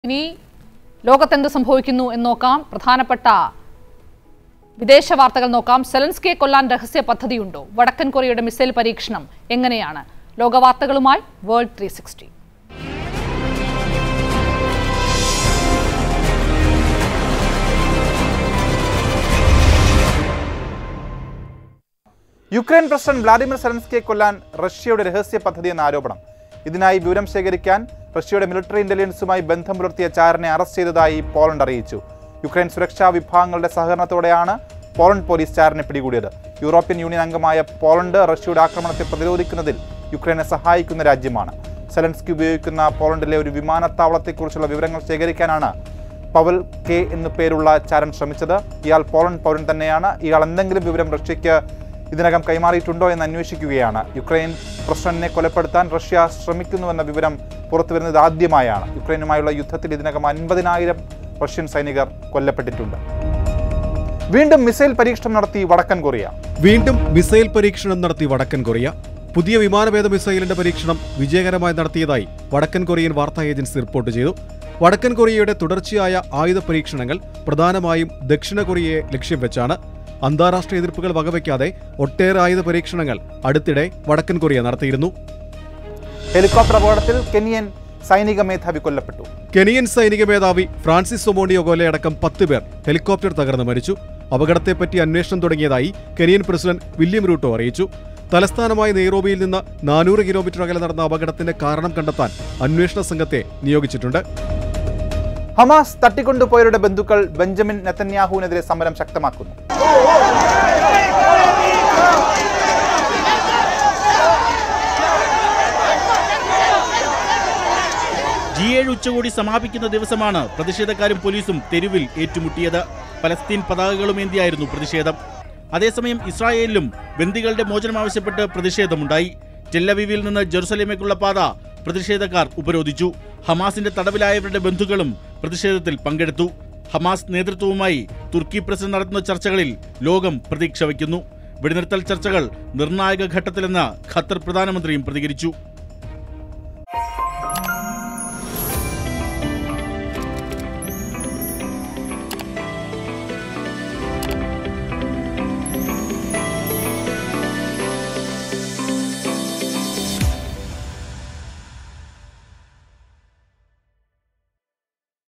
ഇനി ലോകത്തെന്ത് സംഭവിക്കുന്നു എന്ന് നോക്കാം പ്രധാനപ്പെട്ട വിദേശ വാർത്തകൾ നോക്കാം സെലൻസ്കിയെ കൊല്ലാൻ രഹസ്യ പദ്ധതിയുണ്ടോ വടക്കൻ കൊറിയയുടെ മിസൈൽ പരീക്ഷണം എങ്ങനെയാണ് ലോകവാർത്തകളുമായി world three sixty Ukraine president Vladimir സെലൻസ്കിയെ കൊല്ലാൻ റഷ്യയുടെ രഹസ്യ പദ്ധതി എന്ന ആരോപണം ഇതിനായി വിവരം ശേഖരിക്കാൻ റഷ്യയുടെ മിലിറ്ററി ഇന്റലിജൻസുമായി ബന്ധം പുലർത്തിയ ചാരനെ അറസ്റ്റ് ചെയ്തതായി പോളണ്ട് അറിയിച്ചു യുക്രൈൻ സുരക്ഷാ വിഭാഗങ്ങളുടെ സഹകരണത്തോടെയാണ് പോളണ്ട് പോലീസ് ചാരനെ പിടികൂടിയത് യൂറോപ്യൻ യൂണിയൻ അംഗമായ പോളണ്ട് റഷ്യയുടെ ആക്രമണത്തെ പ്രതിരോധിക്കുന്നതിൽ യുക്രൈനെ സഹായിക്കുന്ന രാജ്യമാണ് സെലൻസ്കി ഉപയോഗിക്കുന്ന പോളണ്ടിലെ ഒരു വിമാനത്താവളത്തെക്കുറിച്ചുള്ള വിവരങ്ങൾ ശേഖരിക്കാനാണ് പവൽ കെ എന്നു പേരുള്ള ചാരൻ ശ്രമിച്ചത് ഇയാൾ പോളണ്ട് പൗരൻ തന്നെയാണ് ഇയാൾ എന്തെങ്കിലും വിവരം റഷ്യയ്ക്ക് ഇതിനകം കൈമാറിയിട്ടുണ്ടോ എന്ന് അന്വേഷിക്കുകയാണ് യുക്രൈൻ പ്രസിഡന്റിനെ കൊലപ്പെടുത്താൻ റഷ്യ ശ്രമിക്കുന്നുവെന്ന വിവരം പുറത്തുവരുന്നത് ആദ്യമായാണ് യുക്രൈനുമായുള്ള യുദ്ധത്തിൽ ഇതിനകം അൻപതിനായിരം റഷ്യൻ സൈനികർ കൊല്ലപ്പെട്ടിട്ടുണ്ട് വീണ്ടും മിസൈൽ പരീക്ഷണം നടത്തി വടക്കൻ കൊറിയ വീണ്ടും മിസൈൽ പരീക്ഷണം നടത്തി വടക്കൻ കൊറിയ പുതിയ വിമാനഭേദ മിസൈലിന്റെ പരീക്ഷണം വിജയകരമായി നടത്തിയതായി വടക്കൻ കൊറിയൻ വാർത്താ ഏജൻസി റിപ്പോർട്ട് ചെയ്തു വടക്കൻ കൊറിയയുടെ തുടർച്ചയായ ആയുധ പരീക്ഷണങ്ങൾ പ്രധാനമായും ദക്ഷിണ കൊറിയയെ ലക്ഷ്യം വെച്ചാണ് അന്താരാഷ്ട്ര എതിർപ്പുകൾ വകവയ്ക്കാതെ ഒട്ടേറെ ആയുധ പരീക്ഷണങ്ങൾ അടുത്തിടെ വടക്കൻ കൊറിയ നടത്തിയിരുന്നു ഹെലികോപ്റ്റർ അപകടത്തിൽ കെനിയൻ സൈനിക മേധാവി കൊല്ലപ്പെട്ടു കെനിയൻ സൈനിക മേധാവി ഫ്രാൻസിസ് ഒമോണിയോ ഗോലയടക്കം പത്ത് പേർ ഹെലികോപ്റ്റർ തകർന്ന് മരിച്ചു അപകടത്തെപ്പറ്റി അന്വേഷണം തുടങ്ങിയതായി കെനിയൻ പ്രസിഡന്റ് വില്യം റൂട്ടോ അറിയിച്ചു തലസ്ഥാനമായ നെയ്റോബിയിൽ നിന്ന് നാനൂറ് കിലോമീറ്റർ അകലെ നടന്ന അപകടത്തിന്റെ കാരണം കണ്ടെത്താൻ അന്വേഷണ സംഘത്തെ നിയോഗിച്ചിട്ടുണ്ട് ഹമാസ് തട്ടിക്കൊണ്ടുപോയവരുടെ ബന്ധുക്കൾ ബെഞ്ചമിൻ നെതന്യാഹുവിനെതിരെ സമരം ശക്തമാക്കുന്നു ജി ഏഴ് ഉച്ചകോടി സമാപിക്കുന്ന ദിവസമാണ് പ്രതിഷേധക്കാരും പോലീസും തെരുവിൽ ഏറ്റുമുട്ടിയത് പലസ്തീൻ പതാകകളുമേന്തിയായിരുന്നു പ്രതിഷേധം അതേസമയം ഇസ്രായേലിലും ബന്ദികളുടെ മോചനം ആവശ്യപ്പെട്ട് പ്രതിഷേധമുണ്ടായി ടെല്ലവീവിൽ നിന്ന് ജെറുസലേമേക്കുള്ള പാത പ്രതിഷേധക്കാർ ഉപരോധിച്ചു ഹമാസിന്റെ തടവിലായവരുടെ ബന്ധുക്കളും പ്രതിഷേധത്തിൽ പങ്കെടുത്തു ഹമാസ് നേതൃത്വവുമായി തുർക്കി പ്രസിഡന്റ് നടത്തുന്ന ചർച്ചകളിൽ ലോകം പ്രതീക്ഷ വയ്ക്കുന്നു വെടിനിർത്തൽ ചർച്ചകൾ നിർണായക ഘട്ടത്തിലെന്ന് ഖത്തർ പ്രധാനമന്ത്രിയും പ്രതികരിച്ചു